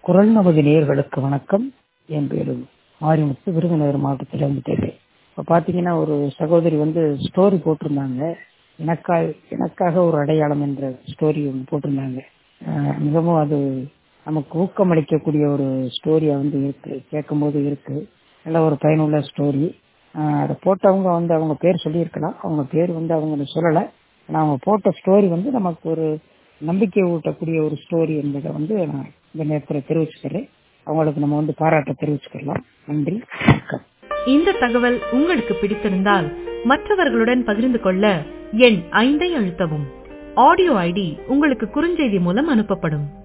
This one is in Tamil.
குரல் நமது நேயர்களுக்கு வணக்கம் என் பேரு மாரிமுத்து விருதுநகர் மாவட்டத்திலிருந்து பேசுறேன் இப்போ பார்த்தீங்கன்னா ஒரு சகோதரி வந்து ஸ்டோரி போட்டிருந்தாங்க எனக்காக எனக்காக ஒரு அடையாளம் என்ற ஸ்டோரி ஒன்று போட்டிருந்தாங்க அஹ் மிகவும் அது நமக்கு ஊக்கமளிக்கக்கூடிய ஒரு ஸ்டோரியா வந்து இருக்கு கேட்கும்போது இருக்கு நல்ல ஒரு பயனுள்ள ஸ்டோரி அதை போட்டவங்க வந்து அவங்க பேர் சொல்லியிருக்கலாம் அவங்க பேர் வந்து அவங்க சொல்லலை ஆனால் அவங்க போட்ட ஸ்டோரி வந்து நமக்கு ஒரு நம்பிக்கை ஊட்டக்கூடிய ஒரு ஸ்டோரி என்பதை வந்து நான் இந்த நேரத்தில் தெரிவிச்சுக்கிறேன் அவங்களுக்கு நம்ம வந்து பாராட்ட தெரிவிச்சுக்கலாம் நன்றி வணக்கம் இந்த தகவல் உங்களுக்கு பிடித்திருந்தால் மற்றவர்களுடன் பகிர்ந்து கொள்ள எண் ஐந்தை அழுத்தவும் ஆடியோ ஐடி உங்களுக்கு குறுஞ்செய்தி மூலம் அனுப்பப்படும்